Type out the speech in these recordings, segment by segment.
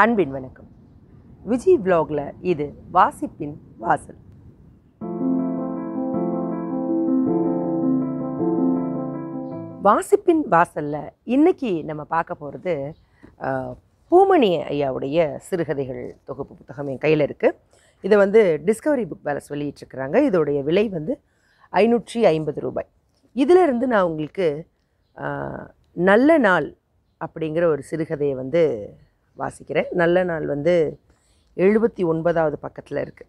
அன்பின் வணக்கம் விஜய் vlogல இது வாசிப்பின் வாசல் வாசிப்பின் வாசல்ல இன்னைக்கு நம்ம பார்க்க போகிறது பூமணி ஐயாவுடைய சிறுகதைகள் தொகுப்பு புத்தகம் என் கையில் இருக்குது இதை வந்து டிஸ்கவரி புக் பேலஸ் வெளியிட்டிருக்கிறாங்க இதோடைய விலை வந்து ஐநூற்றி ஐம்பது ரூபாய் இதிலிருந்து நான் உங்களுக்கு ஆஹ், நல்ல நாள் அப்படிங்கிற ஒரு சிறுகதையை வந்து வாசிக்கிறேன் நல்ல நாள் வந்து எழுபத்தி ஒன்பதாவது பக்கத்தில் இருக்குது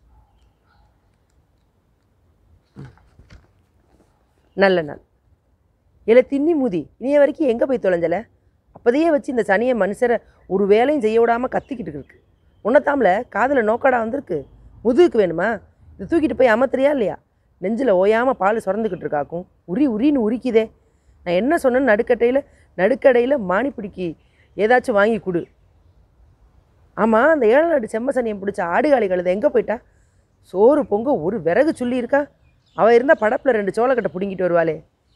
நல்ல நாள் இல்லை தின்னி முதி இனிய வரைக்கும் எங்கே போய் தொலைஞ்சல அப்போதையே வச்சு இந்த சனியை மனுஷரை ஒரு வேலையும் செய்ய விடாமல் கத்திக்கிட்டு இருக்கு உன்னத்தாமல காதில் நோக்கடா வந்திருக்கு முதுகுக்கு வேணுமா இது தூக்கிட்டு போய் அமர்த்துறியா இல்லையா நெஞ்சில் ஓயாமல் பால் சுரந்துக்கிட்டு இருக்காக்கும் உரி உரின்னு உரிக்குதே நான் என்ன சொன்னேன்னு நடுக்கட்டையில் நடுக்கடையில் மானிப்பிடிக்கு ஏதாச்சும் வாங்கி கொடு ஆமாம் அந்த ஏழை நாடு செம்ம சனியம் பிடிச்ச ஆடுகாலி கழுதை எங்கே போயிட்டா சோறு பொங்க ஒரு விறகு சொல்லி இருக்கா அவள் இருந்தால் படப்பில் ரெண்டு சோளக்கட்டை பிடுங்கிட்டு வருவாளே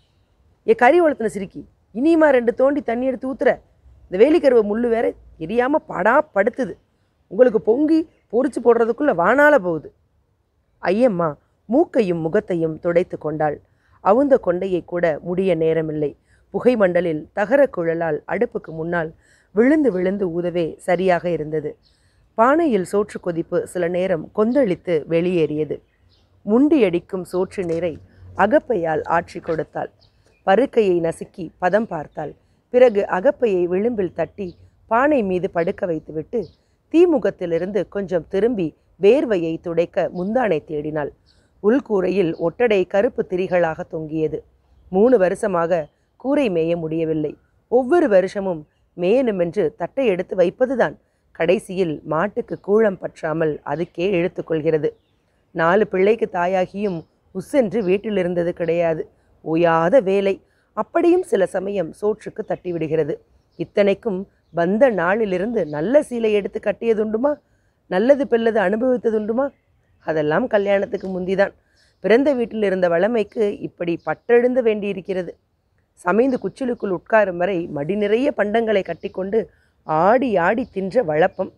ஏ கறி வளர்த்துன சிரிக்கி இனியுமா ரெண்டு தோண்டி தண்ணி எடுத்து ஊத்துற இந்த வேலிக்கருவை முள்ளு வேற எரியாமல் படா படுத்துது உங்களுக்கு பொங்கி பொரிச்சு போடுறதுக்குள்ளே வானால போகுது ஐயம்மா மூக்கையும் முகத்தையும் துடைத்து கொண்டாள் அவுந்த கொண்டையை கூட முடிய நேரமில்லை புகை மண்டலில் தகரக் குழலால் அடுப்புக்கு முன்னால் விழுந்து விழுந்து ஊதவே சரியாக இருந்தது பானையில் சோற்று கொதிப்பு சில நேரம் கொந்தளித்து வெளியேறியது முண்டியடிக்கும் சோற்று நீரை அகப்பையால் ஆற்றி கொடுத்தாள் பருக்கையை நசுக்கி பதம் பார்த்தாள் பிறகு அகப்பையை விளிம்பில் தட்டி பானை மீது படுக்க வைத்துவிட்டு தீமுகத்திலிருந்து கொஞ்சம் திரும்பி வேர்வையை துடைக்க முந்தானை தேடினாள் உள்கூரையில் ஒட்டடை கருப்பு திரிகளாக தொங்கியது மூணு வருஷமாக கூரை மேய முடியவில்லை ஒவ்வொரு வருஷமும் மேயணுமென்று தட்டை எடுத்து வைப்பதுதான் கடைசியில் மாட்டுக்கு கூழம் பற்றாமல் அதுக்கே இழுத்துக்கொள்கிறது நாலு பிள்ளைக்கு தாயாகியும் உஸ்ஸென்று வீட்டில் இருந்தது கிடையாது ஓயாத வேலை அப்படியும் சில சமயம் சோற்றுக்கு தட்டிவிடுகிறது இத்தனைக்கும் வந்த நாளிலிருந்து நல்ல சீலை எடுத்து கட்டியதுண்டுமா நல்லது பெல்லது அனுபவித்ததுண்டுமா அதெல்லாம் கல்யாணத்துக்கு முந்திதான் பிறந்த வீட்டில் இருந்த வளமைக்கு இப்படி பற்றெழுந்த வேண்டியிருக்கிறது சமைந்து குச்சிலுக்குள் உட்காரும் வரை மடி நிறைய பண்டங்களை கட்டிக்கொண்டு ஆடி ஆடி தின்ற வழப்பம்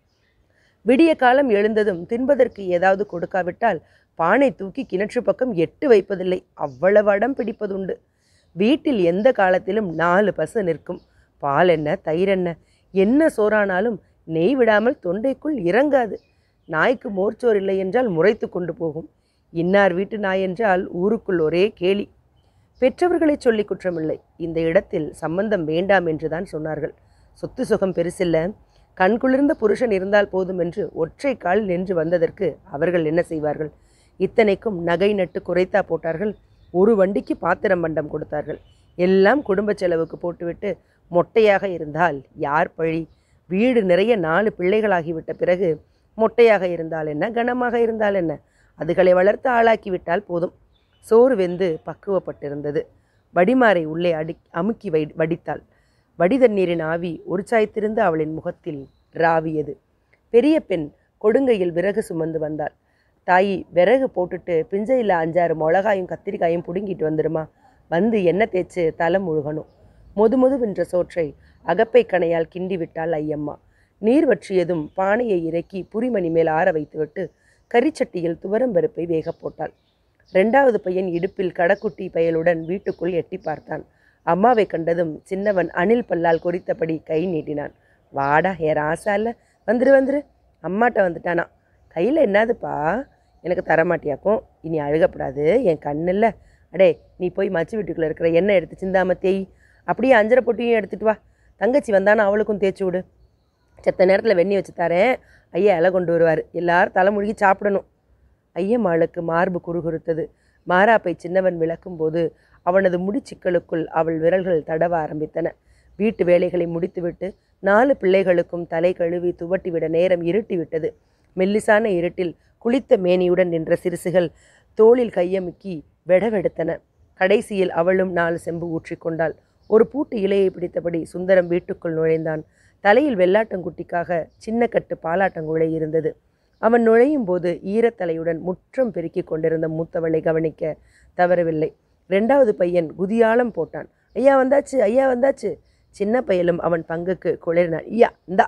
விடிய காலம் எழுந்ததும் தின்பதற்கு ஏதாவது கொடுக்காவிட்டால் பானை தூக்கி கிணற்று பக்கம் எட்டு வைப்பதில்லை அவ்வளவு அடம் பிடிப்பதுண்டு வீட்டில் எந்த காலத்திலும் நாலு பசு நிற்கும் பால் என்ன தயிர் என்ன என்ன சோறானாலும் நெய் விடாமல் தொண்டைக்குள் இறங்காது நாய்க்கு மோர்ச்சோர் இல்லை என்றால் முறைத்து கொண்டு போகும் இன்னார் வீட்டு நாய் என்றால் ஊருக்குள் ஒரே கேலி பெற்றவர்களை சொல்லி குற்றமில்லை இந்த இடத்தில் சம்பந்தம் வேண்டாம் என்றுதான் சொன்னார்கள் சொத்து சுகம் பெருசில்ல கண் குளிர்ந்த புருஷன் இருந்தால் போதும் என்று ஒற்றை கால் நின்று வந்ததற்கு அவர்கள் என்ன செய்வார்கள் இத்தனைக்கும் நகை நட்டு குறைத்தா போட்டார்கள் ஒரு வண்டிக்கு பாத்திரம் பண்டம் கொடுத்தார்கள் எல்லாம் குடும்ப செலவுக்கு போட்டுவிட்டு மொட்டையாக இருந்தால் யார் பழி வீடு நிறைய நாலு பிள்ளைகளாகிவிட்ட பிறகு மொட்டையாக இருந்தால் என்ன கனமாக இருந்தால் என்ன அதுகளை வளர்த்து ஆளாக்கி விட்டால் போதும் சோறு வெந்து பக்குவப்பட்டிருந்தது வடிமாரை உள்ளே அடி அமுக்கி வை வடித்தாள் வடிதண்ணீரின் ஆவி உற்சாய்த்திருந்து அவளின் முகத்தில் ராவியது பெரிய பெண் கொடுங்கையில் விறகு சுமந்து வந்தாள் தாயி விறகு போட்டுட்டு பிஞ்சையில் அஞ்சாறு மிளகாயும் கத்திரிக்காயும் பிடுங்கிட்டு வந்துடுமா வந்து எண்ணெய் தேய்ச்சி தலை முழுகணும் மொது மொதுவென்ற சோற்றை அகப்பை கணையால் கிண்டி விட்டாள் ஐயம்மா நீர் வற்றியதும் பானையை இறக்கி புரிமணி மேல் ஆற வைத்துவிட்டு கரிச்சட்டியில் துவரம்பருப்பை வேக போட்டாள் ரெண்டாவது பையன் இடுப்பில் கடக்குட்டி பயலுடன் வீட்டுக்குள் எட்டி பார்த்தான் அம்மாவை கண்டதும் சின்னவன் அணில் பல்லால் கொறித்தபடி கை நீட்டினான் வாடா ஏ ராசா இல்ல வந்துரு வந்துரு அம்மாட்ட வந்துட்டானா கையில் என்னதுப்பா எனக்கு தரமாட்டியாக்கும் இனி அழுகப்படாது என் கண்ணில் அடே நீ போய் மச்சு வீட்டுக்குள்ளே இருக்கிற எண்ணெய் எடுத்து சிந்தாம தேய் அப்படியே அஞ்சரை பொட்டியும் எடுத்துட்டு வா தங்கச்சி வந்தானா அவளுக்கும் தேய்ச்சி விடு செத்த நேரத்தில் வெண்ணி வச்சு தரேன் ஐயா இலை கொண்டு வருவார் எல்லாரும் தலைமுழுகி சாப்பிடணும் ஐயம்மாளுக்கு மார்பு குறுகுறுத்தது மாராப்பை சின்னவன் விளக்கும்போது அவனது முடிச்சிக்கலுக்குள் அவள் விரல்கள் தடவ ஆரம்பித்தன வீட்டு வேலைகளை முடித்துவிட்டு நாலு பிள்ளைகளுக்கும் தலை கழுவி துவட்டிவிட நேரம் இருட்டிவிட்டது மெல்லிசான இருட்டில் குளித்த மேனியுடன் நின்ற சிறுசுகள் தோளில் கையமுக்கி வெடவெடுத்தன கடைசியில் அவளும் நாலு செம்பு ஊற்றிக்கொண்டாள் ஒரு பூட்டு இலையை பிடித்தபடி சுந்தரம் வீட்டுக்குள் நுழைந்தான் தலையில் வெள்ளாட்டங்குட்டிக்காக சின்ன கட்டு பாலாட்டங்குழை இருந்தது அவன் நுழையும் போது ஈரத்தலையுடன் முற்றம் பெருக்கிக் கொண்டிருந்த மூத்தவளை கவனிக்க தவறவில்லை ரெண்டாவது பையன் குதியாலம் போட்டான் ஐயா வந்தாச்சு ஐயா வந்தாச்சு சின்ன பயலும் அவன் பங்குக்கு குளிர்னான் ஐயா இந்தா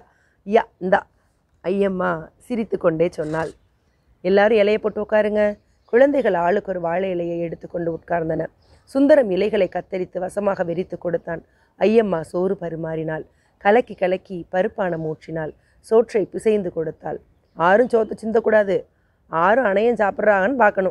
யா இந்தா ஐயம்மா சிரித்து கொண்டே சொன்னாள் எல்லாரும் இலையை போட்டு உட்காருங்க குழந்தைகள் ஆளுக்கு ஒரு வாழை இலையை எடுத்துக்கொண்டு உட்கார்ந்தன சுந்தரம் இலைகளை கத்தரித்து வசமாக விரித்து கொடுத்தான் ஐயம்மா சோறு பரிமாறினாள் கலக்கி கலக்கி பருப்பானம் ஊற்றினாள் சோற்றை பிசைந்து கொடுத்தாள் ஆரும் சோத்தை சிந்தக்கூடாது ஆரும் அணையம் சாப்பிட்றாங்கன்னு பார்க்கணும்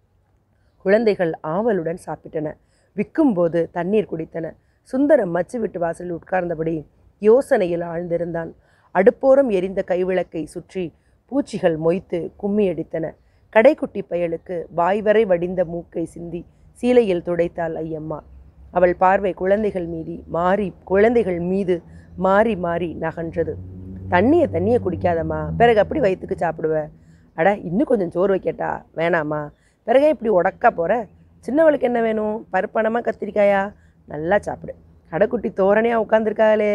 குழந்தைகள் ஆவலுடன் சாப்பிட்டன விற்கும்போது தண்ணீர் குடித்தன சுந்தரம் மச்சு விட்டு வாசலில் உட்கார்ந்தபடி யோசனையில் ஆழ்ந்திருந்தான் அடுப்போரம் எரிந்த கைவிளக்கை சுற்றி பூச்சிகள் மொய்த்து கும்மி அடித்தன கடைக்குட்டி பயலுக்கு வாய் வரை வடிந்த மூக்கை சிந்தி சீலையில் துடைத்தாள் ஐயம்மா அவள் பார்வை குழந்தைகள் மீதி மாறி குழந்தைகள் மீது மாறி மாறி நகன்றது தண்ணியை தண்ணியை குடிக்காதம்மா பிறகு அப்படி வயிற்றுக்கு சாப்பிடுவ அட இன்னும் கொஞ்சம் சோறு வைக்கட்டா வேணாம்மா பிறகு இப்படி உடக்கா போகிற சின்னவளுக்கு என்ன வேணும் பருப்பணமா கத்திரிக்காயா நல்லா சாப்பிடு கடைக்குட்டி தோரணையாக உட்காந்துருக்காளே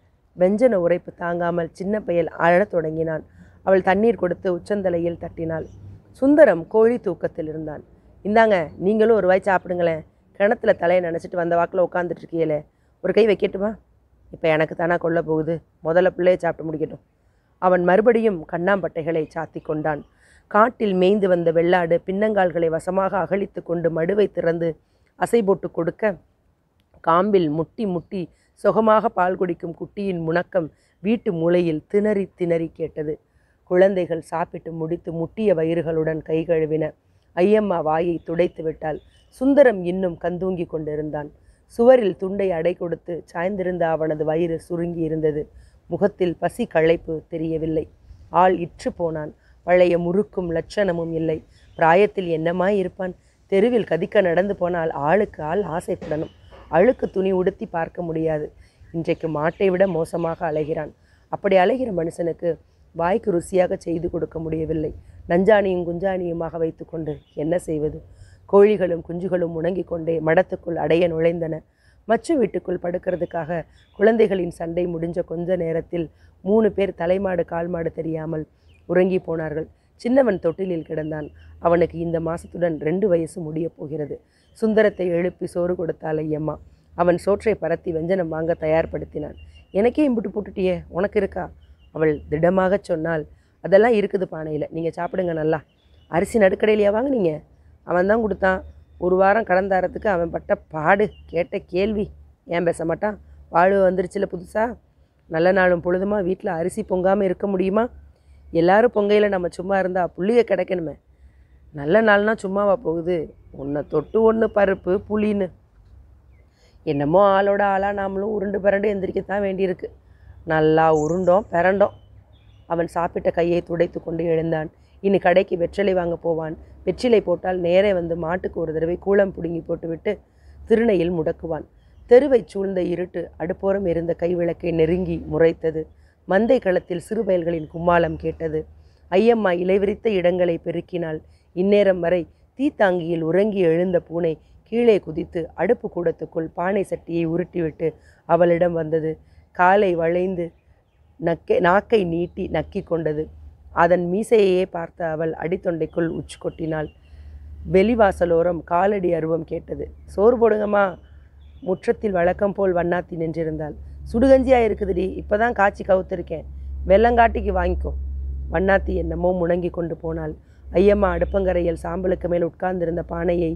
வெஞ்சன உரைப்பு தாங்காமல் சின்ன பயல் அழத் தொடங்கினான் அவள் தண்ணீர் கொடுத்து உச்சந்தலையில் தட்டினாள் சுந்தரம் கோழி தூக்கத்தில் இருந்தான் இந்தாங்க நீங்களும் ஒரு வாய் சாப்பிடுங்களேன் கிணத்துல தலையை நினச்சிட்டு வந்த வாக்கில் உட்காந்துட்டு இருக்கீங்களே ஒரு கை வைக்கட்டுமா இப்போ எனக்கு தானா கொல்ல போகுது முதல்ல பிள்ளையை சாப்பிட்டு முடிக்கட்டும் அவன் மறுபடியும் கண்ணாம்பட்டைகளை சாத்தி கொண்டான் காட்டில் மேய்ந்து வந்த வெள்ளாடு பின்னங்கால்களை வசமாக அகழித்து கொண்டு மடுவை திறந்து அசை போட்டு கொடுக்க காம்பில் முட்டி முட்டி சுகமாக பால் குடிக்கும் குட்டியின் முணக்கம் வீட்டு மூலையில் திணறி திணறி கேட்டது குழந்தைகள் சாப்பிட்டு முடித்து முட்டிய வயிறுகளுடன் கை கழுவின ஐயம்மா வாயை துடைத்து விட்டாள் சுந்தரம் இன்னும் கந்தூங்கி கொண்டிருந்தான் சுவரில் துண்டை அடை கொடுத்து சாய்ந்திருந்த அவனது வயிறு சுருங்கி இருந்தது முகத்தில் பசி களைப்பு தெரியவில்லை ஆள் இற்று போனான் பழைய முறுக்கும் லட்சணமும் இல்லை பிராயத்தில் என்னமாய் இருப்பான் தெருவில் கதிக்க நடந்து போனால் ஆளுக்கு ஆள் ஆசைப்படணும் அழுக்கு துணி உடுத்தி பார்க்க முடியாது இன்றைக்கு மாட்டை விட மோசமாக அலைகிறான் அப்படி அலைகிற மனுஷனுக்கு வாய்க்கு ருசியாக செய்து கொடுக்க முடியவில்லை நஞ்சானியும் குஞ்சானியுமாக வைத்துக்கொண்டு என்ன செய்வது கோழிகளும் குஞ்சுகளும் முணங்கிக் கொண்டே மடத்துக்குள் அடைய நுழைந்தன மச்சு வீட்டுக்குள் படுக்கிறதுக்காக குழந்தைகளின் சண்டை முடிஞ்ச கொஞ்ச நேரத்தில் மூணு பேர் தலைமாடு கால்மாடு தெரியாமல் உறங்கி போனார்கள் சின்னவன் தொட்டிலில் கிடந்தான் அவனுக்கு இந்த மாசத்துடன் ரெண்டு வயசு முடியப் போகிறது சுந்தரத்தை எழுப்பி சோறு கொடுத்தாள் ஐயம்மா அவன் சோற்றை பரத்தி வெஞ்சனம் வாங்க தயார்படுத்தினான் எனக்கே இம்புட்டு போட்டுட்டியே உனக்கு இருக்கா அவள் திடமாகச் சொன்னால் அதெல்லாம் இருக்குது பானையில் நீங்கள் சாப்பிடுங்க நல்லா அரிசி நடுக்கடையிலையா வாங்குனீங்க அவன் தான் கொடுத்தான் ஒரு வாரம் கடந்தாரத்துக்கு அவன் பட்ட பாடு கேட்ட கேள்வி ஏன் பேச மாட்டான் வாழ்வு வந்துருச்சுல புதுசா நல்ல நாளும் பொழுதுமா வீட்டில் அரிசி பொங்காமல் இருக்க முடியுமா எல்லாரும் பொங்கையில் நம்ம சும்மா இருந்தால் புள்ளிய கிடைக்கணுமே நல்ல நாள்னா சும்மாவா போகுது உன்னை தொட்டு ஒன்று பருப்பு புளின்னு என்னமோ ஆளோட ஆளாக நாமளும் உருண்டு பிறண்டு எந்திரிக்கத்தான் வேண்டியிருக்கு நல்லா உருண்டோம் பிறண்டோம் அவன் சாப்பிட்ட கையை துடைத்து கொண்டு எழுந்தான் இனி கடைக்கு வெற்றிலை வாங்க போவான் வெற்றிலை போட்டால் நேரே வந்து மாட்டுக்கு ஒரு தடவை கூளம் பிடுங்கி போட்டுவிட்டு திருணையில் முடக்குவான் தெருவைச் சூழ்ந்த இருட்டு அடுப்போரம் இருந்த கைவிளக்கை நெருங்கி முறைத்தது மந்தை களத்தில் சிறு பயல்களின் கும்மாளம் கேட்டது ஐயம்மா இலைவிரித்த இடங்களை பெருக்கினாள் இந்நேரம் வரை தீத்தாங்கியில் உறங்கி எழுந்த பூனை கீழே குதித்து அடுப்பு கூடத்துக்குள் பானை சட்டியை உருட்டிவிட்டு அவளிடம் வந்தது காலை வளைந்து நக்கை நாக்கை நீட்டி நக்கிக் கொண்டது அதன் மீசையையே பார்த்த அவள் அடித்தொண்டைக்குள் உச்சு கொட்டினாள் வெளிவாசலோரம் காலடி அருவம் கேட்டது சோறு போடுங்கம்மா முற்றத்தில் வழக்கம் போல் வண்ணாத்தி நின்றிருந்தாள் சுடுகஞ்சியா இருக்குதுடி இப்பதான் காய்ச்சி கவுத்திருக்கேன் வெள்ளங்காட்டிக்கு வாங்கிக்கோ வண்ணாத்தி என்னமோ முணங்கி கொண்டு போனாள் ஐயம்மா அடுப்பங்கரையில் சாம்பலுக்கு மேல் உட்கார்ந்திருந்த பானையை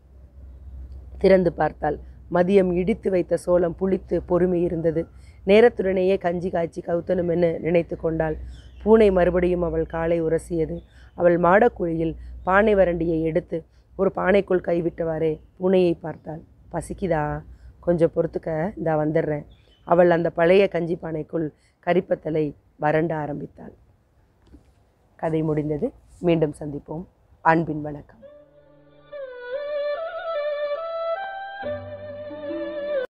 திறந்து பார்த்தாள் மதியம் இடித்து வைத்த சோளம் புளித்து பொறுமை இருந்தது நேரத்துடனேயே கஞ்சி காய்ச்சி கவுத்தணுமென்னு நினைத்து கொண்டாள் பூனை மறுபடியும் அவள் காலை உரசியது அவள் மாடக்குழியில் பானை வறண்டியை எடுத்து ஒரு பானைக்குள் கைவிட்டவாறே பூனையை பார்த்தாள் பசிக்குதா கொஞ்சம் பொறுத்துக்க இந்தா வந்துடுறேன் அவள் அந்த பழைய கஞ்சி பானைக்குள் கரிப்பத்தலை வறண்ட ஆரம்பித்தாள் கதை முடிந்தது மீண்டும் சந்திப்போம் அன்பின் வணக்கம்